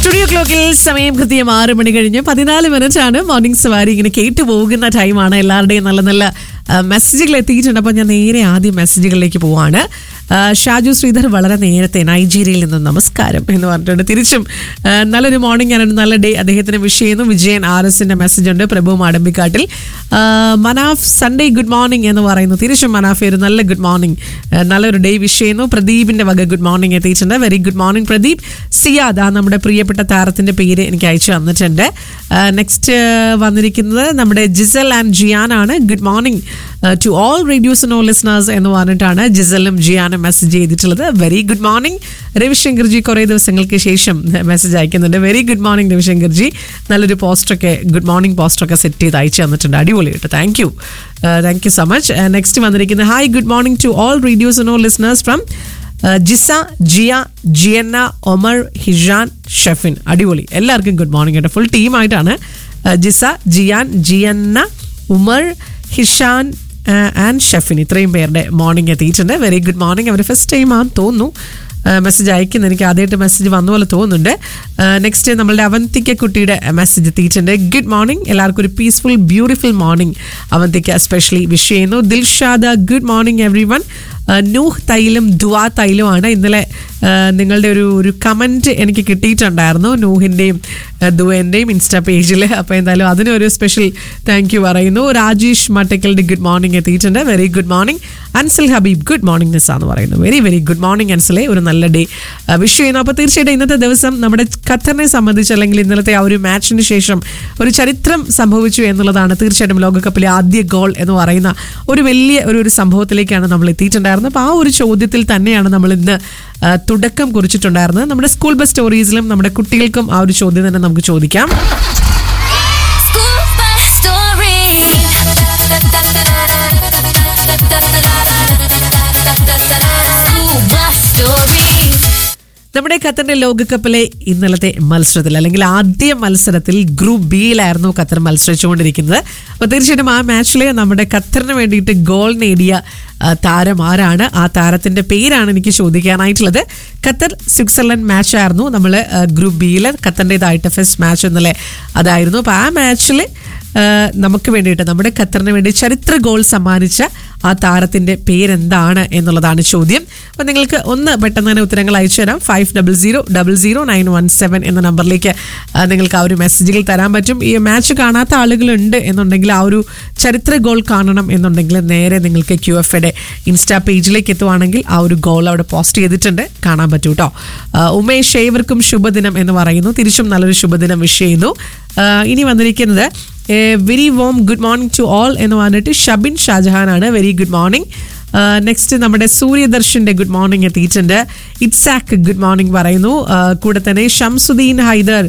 Studio ക്ലോക്കിൽ സമയം കൃത്യം ആറ് മണി കഴിഞ്ഞ് പതിനാല് മിനിറ്റ് ആണ് മോർണിംഗ് സവാരി ഇങ്ങനെ കേട്ടു പോകുന്ന ടൈമാണ് എല്ലാവരുടെയും നല്ല നല്ല ആ, മെസ്സേജുകൾ എത്തിയിട്ടുണ്ട് അപ്പോൾ ഞാൻ നേരെ ആദ്യം മെസ്സേജുകളിലേക്ക് പോവാണ് ആ, ഷാജു ശ്രീധർ വളരെ നേരത്തെ നൈജീരിയയിൽ നിന്നും നമസ്കാരം എന്ന് പറഞ്ഞിട്ടുണ്ട് തിരിച്ചും ആ, നല്ലൊരു മോർണിംഗ് ആണ് നല്ല ഡേ അദ്ദേഹത്തിന് വിഷ് ചെയ്യുന്നു വിജയൻ ആർ എസിന്റെ മെസ്സേജ് ഉണ്ട് പ്രഭു മാടമ്പിക്കാട്ടിൽ ആ, മനാഫ് സൺഡേ ഗുഡ് മോർണിംഗ് എന്ന് പറയുന്നു തിരിച്ചും മനാഫ് ഒരു നല്ല ഗുഡ് മോർണിംഗ് നല്ലൊരു ഡേ വിഷ് ചെയ്യുന്നു പ്രദീപിന്റെ വക ഗുഡ് മോർണിംഗ് എത്തിയിട്ടുണ്ട് very good morning Pradeep Siyad ആ നമ്മുടെ പ്രിയപ്പെട്ട താരത്തിന്റെ പേര് എനിക്ക് അയച്ചു തന്നിട്ടുണ്ട് നെക്സ്റ്റ് വന്നിരിക്കുന്നത് നമ്മുടെ ജിസൽ ആൻഡ് ജിയാൻ ആണ് good morning to all radios no listeners എന്ന് പറഞ്ഞിട്ടാണ് ജിസലും ജിയാനും മെസ്സേജ് ചെയ്തിട്ടുള്ളത് വെരി ഗുഡ് മോർണിംഗ് രവിശങ്കർജി കുറേ ദിവസങ്ങൾക്ക് ശേഷം മെസ്സേജ് അയക്കുന്നുണ്ട് വെരി ഗുഡ് മോർണിംഗ് രവിശങ്കർജി നല്ലൊരു പോസ്റ്ററൊക്കെ ഗുഡ് മോർണിംഗ് പോസ്റ്ററൊക്കെ സെറ്റ് ചെയ്ത് അയച്ചു തന്നിട്ടുണ്ട് അടിപൊളി കേട്ടോ thank you thank you so much next വന്നിരിക്കുന്നത് hi good morning to all radios no listeners from Jisa Jiya Jianna Omar Hijan Shefin അടിപൊളി എല്ലാവർക്കും ഗുഡ് മോർണിംഗ് കേട്ടോ ഫുൾ ടീമായിട്ടാണ് ജിസ ജിയാൻ ജിയന്ന ഉമർ ഹിഷാൻ ആൻഡ് ഷെഫിൻ ഇത്രയും പേരുടെ മോർണിംഗ് എത്തിയിട്ടുണ്ട് വെരി ഗുഡ് മോർണിംഗ് അവർ ഫസ്റ്റ് ടൈം ആണെന്ന് തോന്നുന്നു മെസ്സേജ് അയക്കുന്നത് എനിക്ക് ആദ്യമായിട്ട് മെസ്സേജ് വന്ന പോലെ തോന്നുന്നുണ്ട് നെക്സ്റ്റ് നമ്മളുടെ അവന്തിക്ക കുട്ടിയുടെ മെസ്സേജ് എത്തിയിട്ടുണ്ട് ഗുഡ് മോർണിംഗ് എല്ലാവർക്കും ഒരു peaceful beautiful morning Avanthika especially wish ചെയ്യുന്നു Dilshada good morning everyone Nooh തൈലും ദുവാ തൈലുമാണ് ഇന്നലെ ആ, നിങ്ങളുടെ ഒരു ഒരു കമൻറ്റ് എനിക്ക് കിട്ടിയിട്ടുണ്ടായിരുന്നു നൂഹിൻ്റെയും ദുവേൻ്റെയും ഇൻസ്റ്റാ പേജിൽ അപ്പോൾ എന്തായാലും അതിനൊരു സ്പെഷ്യൽ താങ്ക് യു പറയുന്നു രാജേഷ് മട്ടക്കലിൻ്റെ ഗുഡ് മോർണിംഗ് എത്തിയിട്ടുണ്ട് very good morning Ansal Habeeb good morning Nisa എന്ന് പറയുന്നു വെരി വെരി ഗുഡ് മോർണിംഗ് അൻസലെ ഒരു നല്ല ഡേ വിഷ് ചെയ്യുന്നു അപ്പോൾ തീർച്ചയായിട്ടും ഇന്നത്തെ ദിവസം നമ്മുടെ ഖത്തറിനെ സംബന്ധിച്ച് അല്ലെങ്കിൽ ഇന്നലത്തെ ആ ഒരു മാച്ചിന് ശേഷം ഒരു ചരിത്രം സംഭവിച്ചു എന്നുള്ളതാണ് തീർച്ചയായിട്ടും ലോകകപ്പിലെ ആദ്യ ഗോൾ എന്ന് പറയുന്ന ഒരു വലിയ ഒരു ഒരു സംഭവത്തിലേക്കാണ് നമ്മൾ എത്തിയിട്ടുണ്ടായിരുന്നത് അപ്പോൾ ആ ഒരു ചോദ്യത്തിൽ തന്നെയാണ് നമ്മൾ ഇന്ന് ആ, തുടക്കം കുറിച്ചിട്ടുണ്ടായിരുന്നത് നമ്മുടെ സ്കൂൾ ബസ് സ്റ്റോറീസിലും നമ്മുടെ കുട്ടികൾക്കും ആ ഒരു ചോദ്യം തന്നെ നമുക്ക് ചോദിക്കാം School bus story. School bus story. നമ്മുടെ ഖത്തറിന്റെ ലോകകപ്പിലെ ഇന്നലത്തെ മത്സരത്തിൽ അല്ലെങ്കിൽ ആദ്യ മത്സരത്തിൽ ഗ്രൂപ്പ് ബിയിലായിരുന്നു ഖത്തർ മത്സരിച്ചുകൊണ്ടിരിക്കുന്നത് അപ്പോൾ തീർച്ചയായിട്ടും ആ മാച്ചിൽ നമ്മുടെ ഖത്തറിന് വേണ്ടിയിട്ട് ഗോൾ നേടിയ ആ, താരം ആരാണ് ആ താരത്തിന്റെ പേരാണ് എനിക്ക് ചോദിക്കാനായിട്ടുള്ളത് ഖത്തർ സ്വിറ്റ്സർലൻഡ് മാച്ച് ആയിരുന്നു നമ്മൾ ഗ്രൂപ്പ് ബിയിൽ ഖത്തറിൻ്റെതായിട്ട് ഫസ്റ്റ് മാച്ച് ഇന്നലെ അതായിരുന്നു അപ്പോൾ ആ മാച്ചിൽ ആഹ് നമുക്ക് വേണ്ടിയിട്ട് നമ്മുടെ ഖത്തറിന് വേണ്ടി ചരിത്ര ഗോൾ സമ്മാനിച്ച ആ താരത്തിന്റെ പേരെന്താണ് എന്നുള്ളതാണ് ചോദ്യം അപ്പം നിങ്ങൾക്ക് ഒന്ന് പെട്ടെന്ന് തന്നെ ഉത്തരങ്ങൾ അയച്ചു തരാം five double zero double zero nine one seven എന്ന നമ്പറിലേക്ക് ആ, നിങ്ങൾക്ക് ആ ഒരു മെസ്സേജുകൾ തരാൻ പറ്റും ഈ മാച്ച് കാണാത്ത ആളുകളുണ്ട് എന്നുണ്ടെങ്കിൽ ആ ഒരു ചരിത്ര ഗോൾ കാണണം എന്നുണ്ടെങ്കിൽ നേരെ നിങ്ങൾക്ക് ക്യു എഫ് എയുടെ ഇൻസ്റ്റാ പേജിലേക്ക് എത്തുവാണെങ്കിൽ ആ ഒരു ഗോൾ അവിടെ പോസ്റ്റ് ചെയ്തിട്ടുണ്ട് കാണാൻ പറ്റൂ കേട്ടോ ഉമേഷ് ഏവർക്കും ശുഭദിനം എന്ന് പറയുന്നു തിരിച്ചും നല്ലൊരു ശുഭദിനം വിഷ് ചെയ്യുന്നു ആ, ഇനി വന്നിരിക്കുന്നത് very warm good morning to all എന്ന് പറഞ്ഞിട്ട് ഷബിൻ ഷാജഹാൻ ആണ് വെരി ഗുഡ് മോർണിംഗ് നെക്സ്റ്റ് നമ്മുടെ സൂര്യദർശന്റെ ഗുഡ് മോർണിംഗ് എത്തിയിട്ടുണ്ട് ഇറ്റ്സാക്ക് ഗുഡ് മോർണിംഗ് പറയുന്നു ആ, കൂടെ തന്നെ ഷംസുദ്ദീൻ ഹൈദർ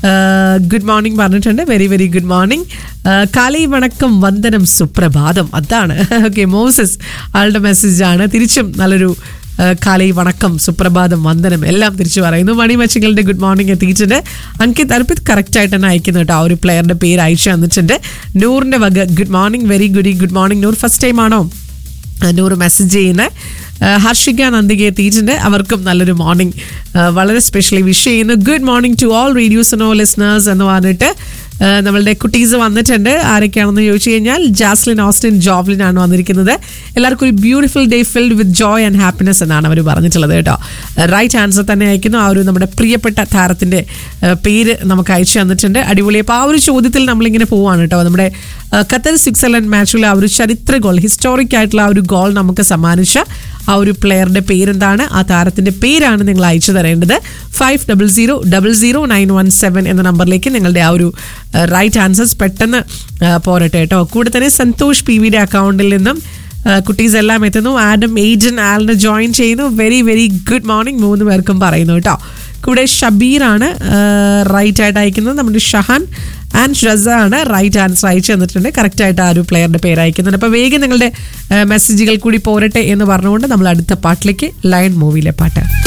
ഗുഡ് മോർണിംഗ് പറഞ്ഞിട്ടുണ്ട് വെരി വെരി ഗുഡ് മോർണിംഗ് കാലി വണക്കം വന്ദനം സുപ്രഭാതം അതാണ് ഓക്കെ മോസസ് ആളുടെ മെസ്സേജാണ് തിരിച്ചും നല്ലൊരു കാലി വണക്കം സുപ്രഭാതം വന്ദനം എല്ലാം തിരിച്ചു പറയുന്നു മണിമച്ചികളുടെ ഗുഡ് മോർണിംഗ് എത്തിയിട്ടുണ്ട് അങ്കിത് അർപ്പിത് കറക്റ്റ് ആയിട്ട് തന്നെ അയക്കുന്നു കേട്ടോ ആ ഒരു പ്ലെയറിന്റെ പേര് അയച്ചു തന്നിട്ടുണ്ട് നൂറിന്റെ വക good morning very good good morning Noor first time ആണോ ആ, നൂറ് മെസ്സേജ് ചെയ്യുന്നത് ഹർഷിക നന്ദിക എത്തിയിട്ടുണ്ട് അവർക്കും നല്ലൊരു മോർണിംഗ് വളരെ സ്പെഷ്യലി വിഷ് ചെയ്യുന്നു good morning to all radios no listeners എന്ന് പറഞ്ഞിട്ട് ആ, നമ്മളുടെ കുട്ടീസ് വന്നിട്ടുണ്ട് ആരൊക്കെയാണെന്ന് ചോദിച്ചു കഴിഞ്ഞാൽ ജാസ്ലിൻ ഓസ്റ്റിൻ ജോവ്ലിൻ ആണ് വന്നിരിക്കുന്നത് എല്ലാവർക്കും ഒരു beautiful day filled with joy and happiness എന്നാണ് അവർ പറഞ്ഞിട്ടുള്ളത് കേട്ടോ റൈറ്റ് ആൻസർ തന്നെ അയക്കുന്നു ആ ഒരു നമ്മുടെ പ്രിയപ്പെട്ട താരത്തിന്റെ ആ, പേര് നമുക്ക് അയച്ചു തന്നിട്ടുണ്ട് അടിപൊളി അപ്പോൾ ആ ഒരു ചോദ്യത്തിൽ നമ്മളിങ്ങനെ പോവാണ് കേട്ടോ നമ്മുടെ ആ, ഖത്തർ സ്വിറ്റ്സർലൻഡ് മാച്ചിലെ ആ ഒരു ചരിത്ര ഗോൾ ഹിസ്റ്റോറിക് ആയിട്ടുള്ള ആ ഒരു ഗോൾ നമുക്ക് സമ്മാനിച്ച ആ ഒരു പ്ലെയറുടെ പേരെന്താണ് ആ താരത്തിന്റെ പേരാണ് നിങ്ങൾ അയച്ചു തരേണ്ടത് five double zero double zero nine one seven എന്ന നമ്പറിലേക്ക് നിങ്ങളുടെ ആ ഒരു റൈറ്റ് ആൻസേഴ്സ് പെട്ടെന്ന് ആ, പോരട്ടെ കേട്ടോ കൂടെ തന്നെ സന്തോഷ് പി വിയുടെ അക്കൗണ്ടിൽ നിന്നും കുട്ടീസ് എല്ലാം എത്തുന്നു ആഡം ഏജൻ ആലിനെ ജോയിൻ ചെയ്യുന്നു വെരി വെരി ഗുഡ് മോർണിംഗ് മൂന്ന് പേർക്കും പറയുന്നു കേട്ടോ കൂടെ ഷബീറാണ് റൈറ്റ് ആയിട്ട് അയക്കുന്നത് നമ്മുടെ ഷഹാൻ ആൻഡ് ഷസ ആണ് റൈറ്റ് ആൻസർ അയച്ചു തന്നിട്ടുണ്ട് കറക്റ്റ് ആയിട്ട് ആ ഒരു പ്ലെയറിന്റെ പേര് അയക്കുന്നുണ്ട് അപ്പോൾ വേഗം നിങ്ങളുടെ മെസ്സേജുകൾ കൂടി പോരട്ടെ എന്ന് പറഞ്ഞുകൊണ്ട് നമ്മൾ അടുത്ത പാട്ടിലേക്ക് ലയൺ മൂവിയിലെ പാട്ട്